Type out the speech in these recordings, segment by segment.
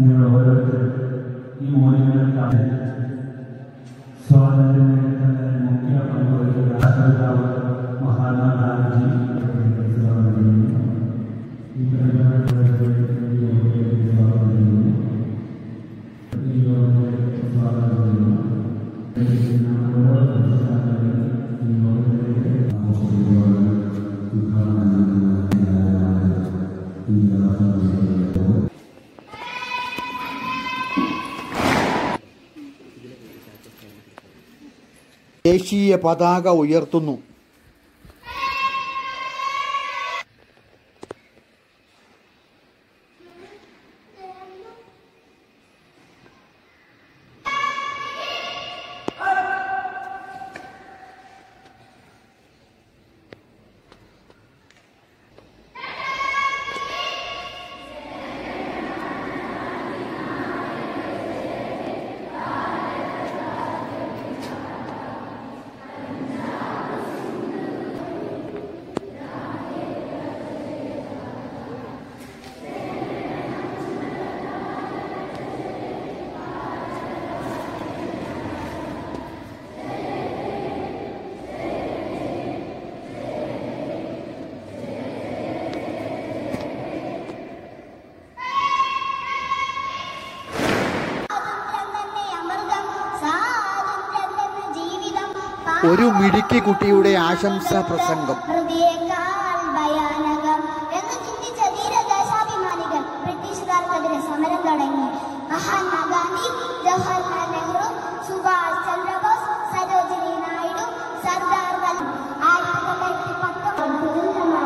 നിങ്ങൾ ഓരോരുത്തരും ഈ മൂല്യങ്ങൾക്കാണ് സ്വാതന്ത്ര്യ നേട്ടങ്ങളിൽ മുഖ്യ പങ്കുവഹിച്ച രാഷ്ട്രപിതാവ് മഹാത്മാഗാന്ധി സ്വാഗതം ചെയ്യുന്നു ഈ പരിപാടിയുടെ ഈ യോഗത്തെ സ്വാഗതം ചെയ്യുന്നു ഈ യോഗത്തെ സ്വാഗതം ചെയ്യുന്നു ഇരിക്കുന്ന ഓരോ സംസ്ഥാനങ്ങളിലും ഈ യോഗത്തെ ആഘോഷിക്കുവാനും ഉദ്ഘാടനം ചെയ്യുന്നതിനാണ് ഈ യോഗം ദേശീയ പതാക ഉയർത്തുന്നു സ്വാതന്ത്ര്യം തന്നെ അമൃതം സ്വാതന്ത്ര്യം തന്നെ ജീവിതം ഒരു മിടുക്കി കുട്ടിയുടെ ആശംസാ പ്രസംഗം ഹൃദയേക്കാൾ ഭയാനകം എന്ന് ചിന്തിച്ച ധീരദേശാഭിമാനികൾ ബ്രിട്ടീഷുകാർക്കെതിരെ സമരം തുടങ്ങി മഹാത്മാഗാന്ധി ജവഹർലാൽ നെഹ്റു സുഭാഷ് ചന്ദ്രബോസ് സരോജിനി നായിഡു സർദാർ വല്ലഭ് ആയിരത്തി തൊള്ളായിരത്തി പത്തൊമ്പത്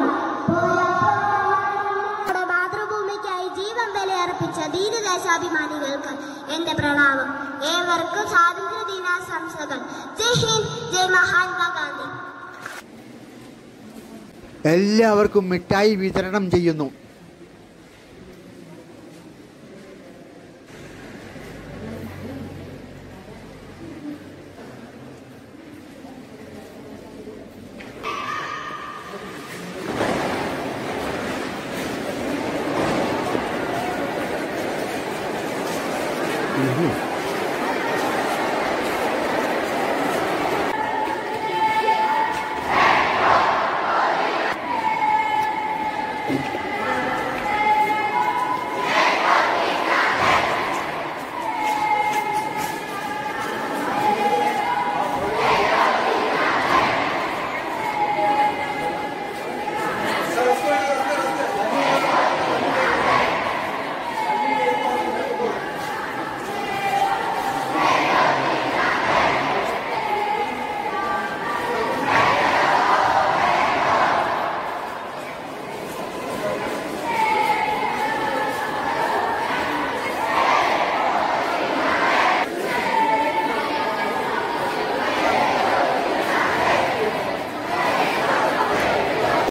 നമ്മുടെ മാതൃഭൂമിക്കായി ജീവൻ ബലിയർപ്പിച്ച ധീരദേശാഭിമാനികൾക്ക് എന്റെ പ്രണാമം ഏവർക്കും സ്വാതന്ത്ര്യ ദിനാശംസകൾ ജയ് ഹിന്ദ് ജയ് മഹാത്മാഗാന്ധി എല്ലാവർക്കും മിഠായി വിതരണം ചെയ്യുന്നു ഉഹും.